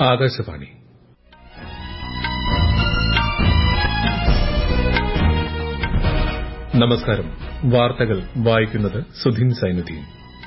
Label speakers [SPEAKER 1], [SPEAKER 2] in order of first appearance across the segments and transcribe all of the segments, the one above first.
[SPEAKER 1] ആകാശവാണി നമസ്കാരം വാർത്തകൾ വായിക്കുന്നത് സുധിൻ സൈനുദ്ദീൻ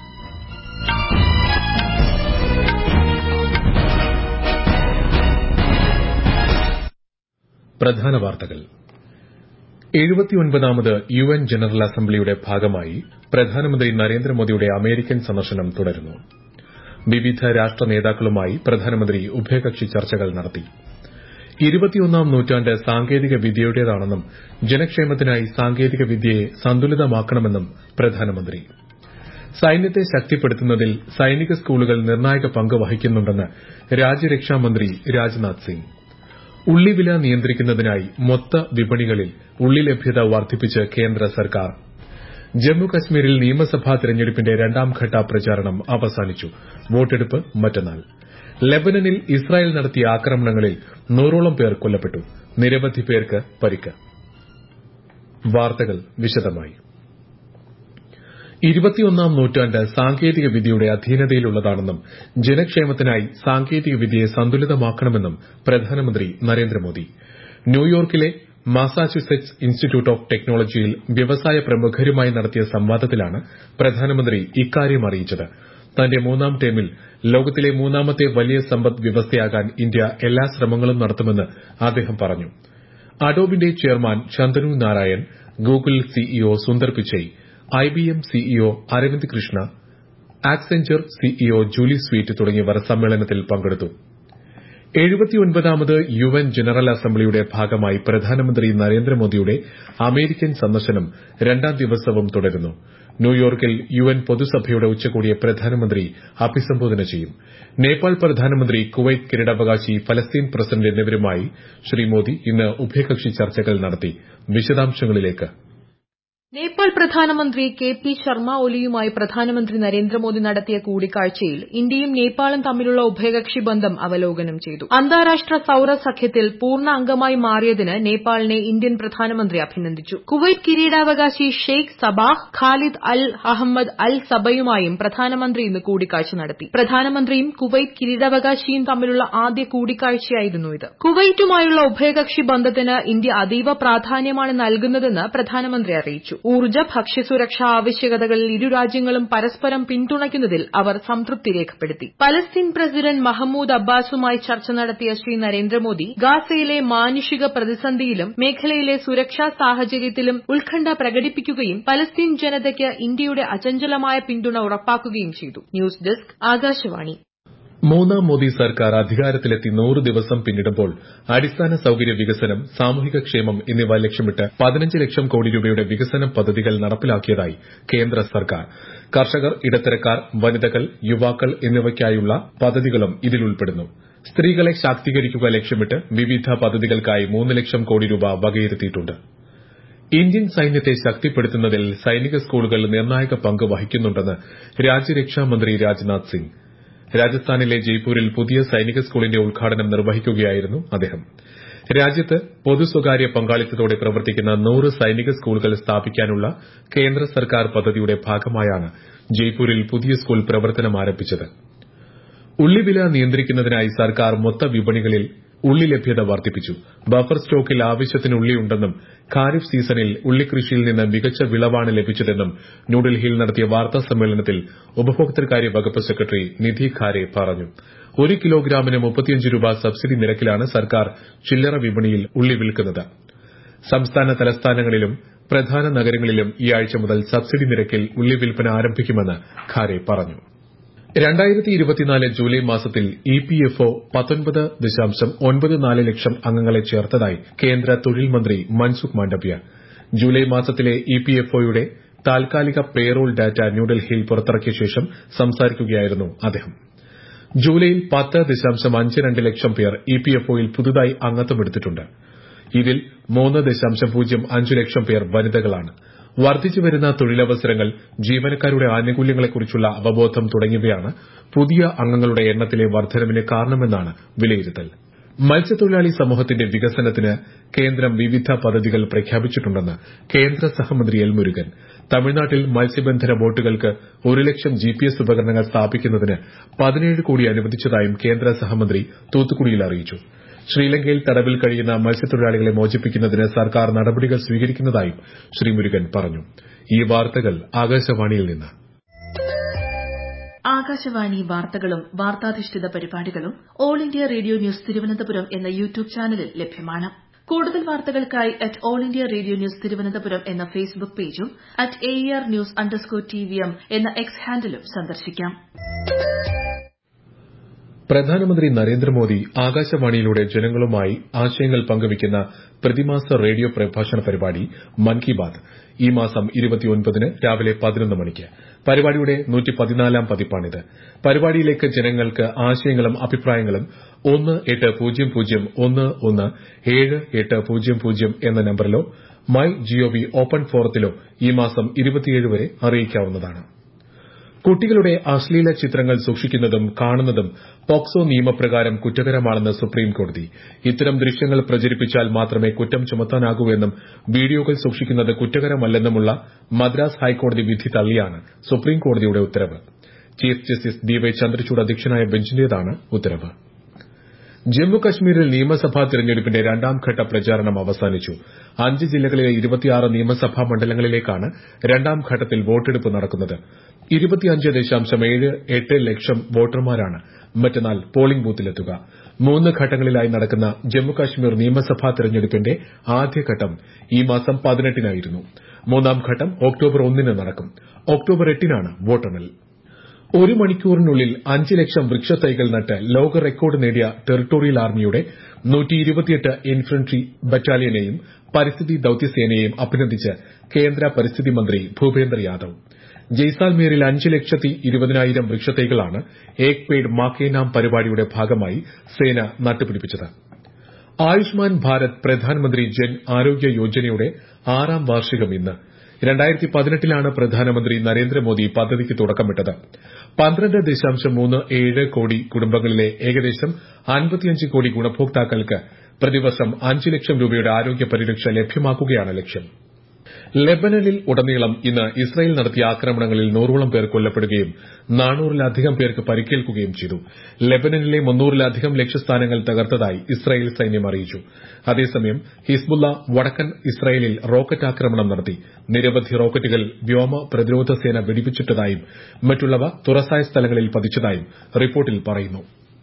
[SPEAKER 1] പ്രധാന വാർത്തകൾ എഴുപത്തിയൊൻപതാമത് യു എൻ ജനറൽ അസംബ്ലിയുടെ ഭാഗമായി പ്രധാനമന്ത്രി നരേന്ദ്രമോദിയുടെ അമേരിക്കൻ സന്ദർശനം തുടരുന്നു വിവിധ രാഷ്ട്ര നേതാക്കളുമായി പ്രധാനമന്ത്രി ഉഭയകക്ഷി ചർച്ചകൾ നടത്തി ഇരുപത്തിയൊന്നാം നൂറ്റാണ്ട് സാങ്കേതിക വിദ്യയുടേതാണെന്നും ജനക്ഷേമത്തിനായി സാങ്കേതിക വിദ്യയെ സന്തുലിതമാക്കണമെന്നും പ്രധാനമന്ത്രി സൈന്യത്തെ ശക്തിപ്പെടുത്തുന്നതിൽ സൈനിക സ്കൂളുകൾ നിർണായക പങ്ക് വഹിക്കുന്നുണ്ടെന്ന് രാജ്യരക്ഷാമന്ത്രി രാജ്നാഥ് സിംഗ് ഉള്ളിവില നിയന്ത്രിക്കുന്നതിനായി മൊത്ത വിപണികളിൽ ഉള്ളി ലഭ്യത വർദ്ധിപ്പിച്ച് കേന്ദ്ര സർക്കാർ ജമ്മു കശ്മീരിൽ നിയമസഭാ തെരഞ്ഞെടുപ്പിന്റെ രണ്ടാംഘട്ട പ്രചാരണം അവസാനിച്ചു വോട്ടെടുപ്പ് മറ്റന്നാൾ ലബനനിൽ ഇസ്രായേൽ നടത്തിയ ആക്രമണങ്ങളിൽ നൂറോളം പേർ കൊല്ലപ്പെട്ടു നിരവധി പേർക്ക് പരിക്ക് വാർത്തകൾ വിശദമായി ഇരുപത്തിയൊന്നാം നൂറ്റാണ്ട് സാങ്കേതിക വിദ്യയുടെ അധീനതയിലുള്ളതാണെന്നും ജനക്ഷേമത്തിനായി സാങ്കേതിക വിദ്യയെ സന്തുലിതമാക്കണമെന്നും പ്രധാനമന്ത്രി നരേന്ദ്രമോദി ന്യൂയോർക്കിലെ മാസാച്യുസെറ്റ്സ് ഇൻസ്റ്റിറ്റ്യൂട്ട് ഓഫ് ടെക്നോളജിയിൽ വ്യവസായ പ്രമുഖരുമായി നടത്തിയ സംവാദത്തിലാണ് പ്രധാനമന്ത്രി ഇക്കാര്യം അറിയിച്ചത് തന്റെ മൂന്നാം ടേമിൽ ലോകത്തിലെ മൂന്നാമത്തെ വലിയ സമ്പദ് വ്യവസ്ഥയാകാൻ ഇന്ത്യ എല്ലാ ശ്രമങ്ങളും നടത്തുമെന്ന് അദ്ദേഹം പറഞ്ഞു അഡോബിന്റെ chairman Shantanu Narayen Google CEO Sundar Pichai IBM CEO Aravind Krishna Accenture CEO Julie Sweet തുടങ്ങിയവർ സമ്മേളനത്തിൽ പങ്കെടുത്തു എഴുപത്തിയൊൻപതാമത് യു എൻ ജനറൽ അസംബ്ലിയുടെ ഭാഗമായി പ്രധാനമന്ത്രി നരേന്ദ്രമോദിയുടെ അമേരിക്കൻ സന്ദർശനം രണ്ടാം ദിവസവും തുടരുന്നു ന്യൂയോർക്കിൽ യു എൻ പൊതുസഭയുടെ ഉച്ചകോടിയെ പ്രധാനമന്ത്രി അഭിസംബോധന ചെയ്യും നേപ്പാൾ പ്രധാനമന്ത്രി കുവൈറ്റ് കിരീടാവകാശി ഫലസ്തീൻ പ്രസിഡന്റ് എന്നിവരുമായി ശ്രീ മോദി ഇന്ന് ഉഭയകക്ഷി ചർച്ചകൾ നടത്തി വിശദാംശങ്ങളിലേക്ക്
[SPEAKER 2] നേപ്പാൾ പ്രധാനമന്ത്രി കെ പി ശർമ്മ ഒലിയുമായി പ്രധാനമന്ത്രി നരേന്ദ്രമോദി നടത്തിയ കൂടിക്കാഴ്ചയിൽ ഇന്ത്യയും നേപ്പാളും തമ്മിലുള്ള ഉഭയകക്ഷി ബന്ധം അവലോകനം ചെയ്തു അന്താരാഷ്ട്ര സൌര സഖ്യത്തിൽ പൂർണ്ണ അംഗമായി മാറിയതിന് നേപ്പാളിനെ ഇന്ത്യൻ പ്രധാനമന്ത്രി അഭിനന്ദിച്ചു കുവൈറ്റ് കിരീടാവകാശി Sheikh Sabah Khalid Al Ahmad Al സബയുമായും പ്രധാനമന്ത്രി ഇന്ന് കൂടിക്കാഴ്ച നടത്തി പ്രധാനമന്ത്രിയും കുവൈറ്റ് കിരീടാവകാശിയും തമ്മിലുള്ള ആദ്യ കൂടിക്കാഴ്ചയായിരുന്നു ഇത് കുവൈറ്റുമായുള്ള ഉഭയകക്ഷി ബന്ധത്തിന് ഇന്ത്യ അതീവ പ്രാധാന്യമാണ് നൽകുന്നതെന്ന് പ്രധാനമന്ത്രി അറിയിച്ചു ഊർജ്ജ ഭക്ഷ്യസുരക്ഷാ ആവശ്യകതകളിൽ ഇരു രാജ്യങ്ങളും പരസ്പരം പിന്തുണയ്ക്കുന്നതിൽ അവർ സംതൃപ്തി രേഖപ്പെടുത്തി പലസ്തീൻ പ്രസിഡന്റ് മഹമ്മൂദ് അബ്ബാസുമായി ചർച്ച നടത്തിയ ശ്രീ നരേന്ദ്രമോദി ഗാസയിലെ മാനുഷിക പ്രതിസന്ധിയിലും മേഖലയിലെ സുരക്ഷാ സാഹചര്യത്തിലും ഉത്കണ്ഠ പ്രകടിപ്പിക്കുകയും പലസ്തീൻ ജനതയ്ക്ക് ഇന്ത്യയുടെ അചഞ്ചലമായ പിന്തുണ ഉറപ്പാക്കുകയും ചെയ്തു ന്യൂസ് ഡെസ്ക് ആകാശവാണി
[SPEAKER 1] മൂന്നാം മോദി സർക്കാർ അധികാരത്തിലെത്തി നൂറ് ദിവസം പിന്നിടുമ്പോൾ അടിസ്ഥാന സൌകര്യ വികസനം സാമൂഹിക ക്ഷേമം എന്നിവ ലക്ഷ്യമിട്ട് പതിനഞ്ച് ലക്ഷം കോടി രൂപയുടെ വികസന പദ്ധതികൾ നടപ്പിലാക്കിയതായി കേന്ദ്ര സർക്കാർ കർഷകർ ഇടത്തരക്കാർ വനിതകൾ യുവാക്കൾ എന്നിവയ്ക്കായുള്ള പദ്ധതികളും ഇതിൽ ഉൾപ്പെടുന്നു സ്ത്രീകളെ ശാക്തീകരിക്കുക ലക്ഷ്യമിട്ട് വിവിധ പദ്ധതികൾക്കായി മൂന്ന് ലക്ഷം കോടി രൂപ വകയിരുത്തിയിട്ടുണ്ട് ഇന്ത്യൻ സൈന്യത്തെ ശക്തിപ്പെടുത്തുന്നതിൽ സൈനിക സ്കൂളുകൾ നിർണായക പങ്ക് വഹിക്കുന്നുണ്ടെന്ന് രാജ്യരക്ഷാമന്ത്രി രാജ്നാഥ് സിംഗ് രാജസ്ഥാനിലെ ജയ്പൂരിൽ പുതിയ സൈനിക സ്കൂളിന്റെ ഉദ്ഘാടനം നിർവഹിക്കുകയായിരുന്നു അദ്ദേഹം രാജ്യത്ത് പൊതു സ്വകാര്യ പങ്കാളിത്തത്തോടെ പ്രവർത്തിക്കുന്ന നൂറ് സൈനിക സ്കൂളുകൾ സ്ഥാപിക്കാനുള്ള കേന്ദ്ര സർക്കാർ പദ്ധതിയുടെ ഭാഗമായാണ് ജയ്പൂരിൽ പുതിയ സ്കൂൾ പ്രവർത്തനം ആരംഭിച്ചത് ഉള്ളിവില നിയന്ത്രിക്കുന്നതിനായി സർക്കാർ മൊത്ത വിപണികളിൽ ഉള്ളി ലഭ്യത വർദ്ധിപ്പിച്ചു ബഫർ സ്റ്റോക്കിൽ ആവശ്യത്തിന് ഉള്ളിയുണ്ടെന്നും ഖാരിഫ് സീസണിൽ ഉള്ളിക്കൃഷിയിൽ നിന്ന് മികച്ച വിളവാണ് ലഭിച്ചതെന്നും ന്യൂഡൽഹിയിൽ നടത്തിയ വാർത്താ സമ്മേളനത്തിൽ ഉപഭോക്തൃകാര്യ വകുപ്പ് സെക്രട്ടറി നിധി ഖാരെ പറഞ്ഞു ഒരു കിലോഗ്രാമിന് മുപ്പത്തിയഞ്ച് രൂപ സബ്സിഡി നിരക്കിലാണ് സർക്കാർ ചില്ലറ വിപണിയിൽ ഉള്ളി വിൽക്കുന്നത് സംസ്ഥാന തലസ്ഥാനങ്ങളിലും പ്രധാന നഗരങ്ങളിലും ഈ ആഴ്ച മുതൽ സബ്സിഡി നിരക്കിൽ ഉള്ളി വിൽപ്പന ആരംഭിക്കുമെന്ന് ഖാരെ പറഞ്ഞു രണ്ടായിരത്തി ഇരുപത്തിനാല് ജൂലൈ മാസത്തിൽ ഇ പി എഫ് ഒ പത്തൊൻപത് ദശാംശം ഒൻപത് നാല് ലക്ഷം അംഗങ്ങളെ ചേർത്തതായി കേന്ദ്ര തൊഴിൽ മന്ത്രി മൻസുഖ് മാണ്ഡവ്യ ജൂലൈ മാസത്തിലെ ഇ പി എഫ് ഒയുടെ താൽക്കാലിക പേറോൾ ഡാറ്റ ന്യൂഡൽഹിയിൽ പുറത്തിറക്കിയ ശേഷം സംസാരിക്കുകയായിരുന്നു അദ്ദേഹം ജൂലൈയിൽ പത്ത് ദശാംശം അഞ്ച് രണ്ട് ലക്ഷം പേർ ഇ പി എഫ് ഒയിൽ പുതുതായി അംഗത്വമെടുത്തിട്ടുണ്ട് ഇതിൽ മൂന്ന് ദശാംശം പൂജ്യം അഞ്ച് ലക്ഷം പേർ വനിതകളാണ് വർദ്ധിച്ചുവരുന്ന തൊഴിലവസരങ്ങൾ ജീവനക്കാരുടെ ആനുകൂല്യങ്ങളെക്കുറിച്ചുള്ള അവബോധം തുടങ്ങിയവയാണ് പുതിയ അംഗങ്ങളുടെ എണ്ണത്തിലെ വർധനവിന് കാരണമെന്നാണ് വിലയിരുത്തൽ മത്സ്യത്തൊഴിലാളി സമൂഹത്തിന്റെ വികസനത്തിന് കേന്ദ്രം വിവിധ പദ്ധതികൾ പ്രഖ്യാപിച്ചിട്ടുണ്ടെന്ന് കേന്ദ്ര സഹമന്ത്രി എൽ മുരുകൻ തമിഴ്നാട്ടിൽ മത്സ്യബന്ധന ബോട്ടുകൾക്ക് ഒരു ലക്ഷം ജിപിഎസ് ഉപകരണങ്ങൾ സ്ഥാപിക്കുന്നതിന് പതിനേഴ് കോടി അനുവദിച്ചതായും കേന്ദ്ര സഹമന്ത്രി തൂത്തുക്കുടിയിൽ അറിയിച്ചു ശ്രീലങ്കയിൽ തടവിൽ കഴിയുന്ന മത്സ്യത്തൊഴിലാളികളെ മോചിപ്പിക്കുന്നതിന് സർക്കാർ നടപടികൾ സ്വീകരിക്കുന്നതായും ശ്രീ മുരുകൻ പറഞ്ഞു ഈ വാർത്തകൾ ആകാശവാണിയിൽ നിന്ന്
[SPEAKER 3] ആകാശവാണി വാർത്തകളും വാർത്താധിഷ്ഠിത പരിപാടികളും all India radio news Thiruvananthapuram എന്ന യൂട്യൂബ് ചാനലിൽ ലഭ്യമാണ് കൂടുതൽ വാർത്തകൾക്കായി at all India radio news Thiruvananthapuram എന്ന ഫേസ്ബുക്ക് പേജും at A R news underscore T V M എന്ന എക്സ് ഹാൻഡിലും സന്ദർശിക്കാം
[SPEAKER 1] പ്രധാനമന്ത്രി നരേന്ദ്രമോദി ആകാശവാണിയിലൂടെ ജനങ്ങളുമായി ആശയങ്ങൾ പങ്കുവയ്ക്കുന്ന പ്രതിമാസ റേഡിയോ പ്രഭാഷണ പരിപാടി മൻ കി ബാത് ഈ മാസം ഇരുപത്തിയൊൻപതിന് രാവിലെ പതിനൊന്ന് മണിക്ക് പരിപാടിയുടെ നൂറ്റിപ്പതിനാലാം പതിപ്പാണിത് പരിപാടിയിലേക്ക് ജനങ്ങൾക്ക് ആശയങ്ങളും അഭിപ്രായങ്ങളും ഒന്ന് എട്ട് പൂജ്യം പൂജ്യം ഒന്ന് ഒന്ന് ഏഴ് എട്ട് പൂജ്യം പൂജ്യം എന്ന നമ്പറിലോ മൈ ജിഒവി ഓപ്പൺ ഫോറത്തിലോ ഈ മാസം ഇരുപത്തിയേഴ് വരെ അറിയിക്കാവുന്നതാണ് കുട്ടികളുടെ അശ്ലീല ചിത്രങ്ങൾ സൂക്ഷിക്കുന്നതും കാണുന്നതും പോക്സോ നിയമപ്രകാരം കുറ്റകരമാണെന്ന് സുപ്രീംകോടതി ഇത്തരം ദൃശ്യങ്ങൾ പ്രചരിപ്പിച്ചാൽ മാത്രമേ കുറ്റം ചുമത്താനാകൂ എന്നും വീഡിയോകൾ സൂക്ഷിക്കുന്നത് കുറ്റകരമല്ലെന്നുമുള്ള മദ്രാസ് ഹൈക്കോടതി വിധി തള്ളിയാണ് സുപ്രീംകോടതിയുടെ ഉത്തരവ് chief justice D Y Chandrachud അധ്യക്ഷനായ ബെഞ്ചിന്റേതാണ് ഉത്തരവ് ജമ്മു കശ്മീരിൽ നിയമസഭാ തെരഞ്ഞെടുപ്പിന്റെ രണ്ടാംഘട്ട പ്രചാരണം അവസാനിച്ചു അഞ്ച് ജില്ലകളിലെ ഇരുപത്തിയാറ് നിയമസഭാ മണ്ഡലങ്ങളിലേക്കാണ് രണ്ടാം ഘട്ടത്തിൽ വോട്ടെടുപ്പ് നടക്കുന്നത് ഇരുപത്തിയഞ്ച് ദശാംശം ഏഴ് എട്ട് ലക്ഷം വോട്ടർമാരാണ് മറ്റന്നാൾ പോളിംഗ് ബൂത്തിലെത്തുക മൂന്ന് ഘട്ടങ്ങളിലായി നടക്കുന്ന ജമ്മുകാശ്മീർ നിയമസഭാ തെരഞ്ഞെടുപ്പിന്റെ ആദ്യഘട്ടം ഈ മാസം പതിനെട്ടിനായിരുന്നു മൂന്നാം ഘട്ടം ഒക്ടോബർ ഒന്നിന് നടക്കും ഒക്ടോബർ എട്ടിനാണ് വോട്ടെണ്ണൽ ഒരു മണിക്കൂറിനുള്ളിൽ അഞ്ച് ലക്ഷം വൃക്ഷത്തൈകൾ നട്ട് ലോക റെക്കോർഡ് നേടിയ ടെറിട്ടോറിയൽ ആർമിയുടെ ഇൻഫൻട്രി ബറ്റാലിയനെയും പരിസ്ഥിതി ദൌത്യസേനയെയും അഭിനന്ദിച്ച് കേന്ദ്ര പരിസ്ഥിതി മന്ത്രി ഭൂപേന്ദർ യാദവ് ജയ്സാൽമീറിൽ അഞ്ച് ലക്ഷത്തി ഇരുപതിനായിരം വൃക്ഷത്തൈകളാണ് ഏക് പേഡ് മാക്കേ നാം പരിപാടിയുടെ ഭാഗമായി സേന നട്ടുപിടിപ്പിച്ചത് ആയുഷ്മാൻ ഭാരത് പ്രധാനമന്ത്രി ജൻ ആരോഗ്യ യോജനയുടെ ആറാം വാർഷികം ഇന്ന് രണ്ടായിരത്തി പതിനെട്ടിലാണ് പ്രധാനമന്ത്രി നരേന്ദ്രമോദി പദ്ധതിക്ക് തുടക്കമിട്ടത് പന്ത്രണ്ട് ദശാംശം മൂന്ന് ഏഴ് കോടി കുടുംബങ്ങളിലെ ഏകദേശം അൻപത്തിയഞ്ച് കോടി ഗുണഭോക്താക്കൾക്ക് പ്രതിവർഷം അഞ്ച് ലക്ഷം രൂപയുടെ ആരോഗ്യ പരിരക്ഷ ലഭ്യമാക്കുകയാണ് ലക്ഷ്യം ലെബനനിൽ ഉടനീളം ഇന്ന് ഇസ്രായേൽ നടത്തിയ ആക്രമണങ്ങളിൽ നൂറോളം പേർ കൊല്ലപ്പെടുകയും നാനൂറിലധികം പേർക്ക് പരിക്കേൽക്കുകയും ചെയ്തു ലെബനനിലെ മുന്നൂറിലധികം ലക്ഷ്യസ്ഥാനങ്ങൾ തകർത്തതായി ഇസ്രായേൽ സൈന്യം അറിയിച്ചു അതേസമയം ഹിസ്ബുള്ള വടക്കൻ ഇസ്രായേലിൽ റോക്കറ്റ് ആക്രമണം നടത്തി നിരവധി റോക്കറ്റുകൾ വ്യോമ പ്രതിരോധ സേന വെടിവച്ചിട്ടതായും മറ്റുള്ളവ തുറസായ സ്ഥലങ്ങളിൽ പതിച്ചതായും റിപ്പോർട്ടിൽ പറയുന്നു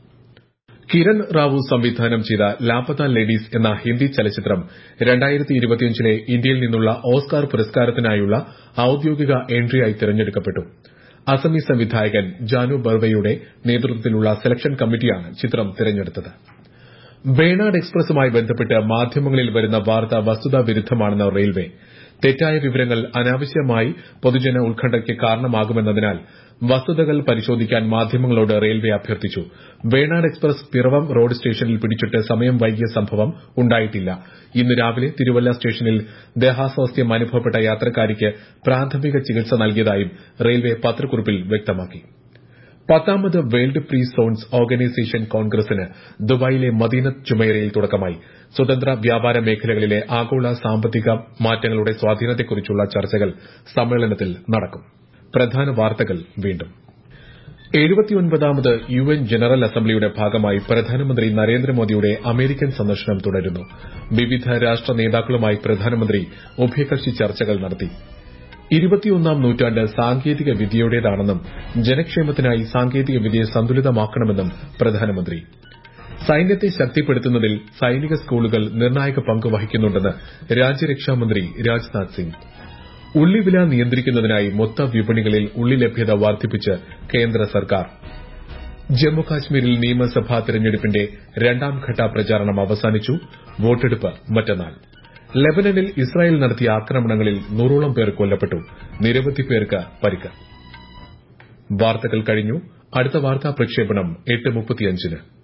[SPEAKER 1] കിരൺ റാവു സംവിധാനം ചെയ്ത ലാപത ലേഡീസ് എന്ന ഹിന്ദി ചലച്ചിത്രം രണ്ടായിരത്തി ഇരുപത്തിയഞ്ചിലെ ഇന്ത്യയിൽ നിന്നുള്ള ഓസ്കാർ പുരസ്കാരത്തിനായുള്ള ഔദ്യോഗിക എൻട്രിയായി തിരഞ്ഞെടുക്കപ്പെട്ടു അസമി സംവിധായകൻ ജാനു ബർവയുടെ നേതൃത്വത്തിലുള്ള സെലക്ഷൻ കമ്മിറ്റിയാണ് ചിത്രം തിരഞ്ഞെടുത്തത് വേണാട് എക്സ്പ്രസുമായി ബന്ധപ്പെട്ട് മാധ്യമങ്ങളിൽ വരുന്ന വാർത്ത വസ്തുതാ വിരുദ്ധമാണെന്ന് റെയിൽവേ തെറ്റായ വിവരങ്ങൾ അനാവശ്യമായി പൊതുജന ഉത്കണ്ഠയ്ക്ക് കാരണമാകുമെന്നതിനാൽ വസ്തുതകൾ പരിശോധിക്കാൻ മാധ്യമങ്ങളോട് റെയിൽവേ അഭ്യർത്ഥിച്ചു വേണാട് എക്സ്പ്രസ് പിറവം റോഡ് സ്റ്റേഷനിൽ പിടിച്ചിട്ട് സമയം വൈകിയ സംഭവം ഉണ്ടായിട്ടില്ല ഇന്ന് രാവിലെ തിരുവല്ല സ്റ്റേഷനിൽ ദേഹാസ്വാസ്ഥ്യം അനുഭവപ്പെട്ട യാത്രക്കാരിക്ക് പ്രാഥമിക ചികിത്സ നൽകിയതായും റെയിൽവേ പത്രക്കുറിപ്പിൽ വ്യക്തമാക്കി പത്താമത് വേൾഡ് ഫ്രീ സോൺസ് ഓർഗനൈസേഷൻ കോൺഗ്രസിന് ദുബായിലെ മദീനത്ത് ജുമൈറയിൽ തുടക്കമായി സ്വതന്ത്ര വ്യാപാര മേഖലകളിലെ ആഗോള സാമ്പത്തിക മാറ്റങ്ങളുടെ സ്വാധീനത്തെക്കുറിച്ചുള്ള ചർച്ചകൾ സമ്മേളനത്തിൽ നടക്കും പ്രധാന വാർത്തകൾ വീണ്ടും എഴുപത്തിയൊൻപതാമത് യു എൻ ജനറൽ അസംബ്ലിയുടെ ഭാഗമായി പ്രധാനമന്ത്രി നരേന്ദ്രമോദിയുടെ അമേരിക്കൻ സന്ദർശനം തുടരുന്നു വിവിധ രാഷ്ട്ര നേതാക്കളുമായി പ്രധാനമന്ത്രി ഉഭയകക്ഷി ചർച്ചകൾ നടത്തി ഇരുപത്തിയൊന്നാം നൂറ്റാണ്ട് സാങ്കേതിക വിദ്യയുടേതാണെന്നും ജനക്ഷേമത്തിനായി സാങ്കേതിക വിദ്യയെ സന്തുലിതമാക്കണമെന്നും പ്രധാനമന്ത്രി സൈന്യത്തെ ശക്തിപ്പെടുത്തുന്നതിൽ സൈനിക സ്കൂളുകൾ നിർണായക പങ്ക് വഹിക്കുന്നുണ്ടെന്ന് രാജ്യരക്ഷാമന്ത്രി രാജ്നാഥ് സിംഗ് ഉള്ളിവില നിയന്ത്രിക്കുന്നതിനായി മൊത്ത വിപണികളിൽ ഉള്ളി ലഭ്യത വർദ്ധിപ്പിച്ച് കേന്ദ്ര സർക്കാർ ജമ്മുകാശ്മീരിൽ നിയമസഭാ തെരഞ്ഞെടുപ്പിന്റെ രണ്ടാംഘട്ട പ്രചാരണം അവസാനിച്ചു വോട്ടെടുപ്പ് മറ്റന്നാൾ ലെബനനിൽ ഇസ്രായേൽ നടത്തിയ ആക്രമണങ്ങളിൽ നൂറോളം പേർ കൊല്ലപ്പെട്ടു നിരവധി പേർക്ക് പരിക്ക് വാർത്തകൾ കഴിഞ്ഞു അടുത്ത വാർത്താ പ്രക്ഷേപണം എട്ട് മുപ്പത്തിയഞ്ചിന്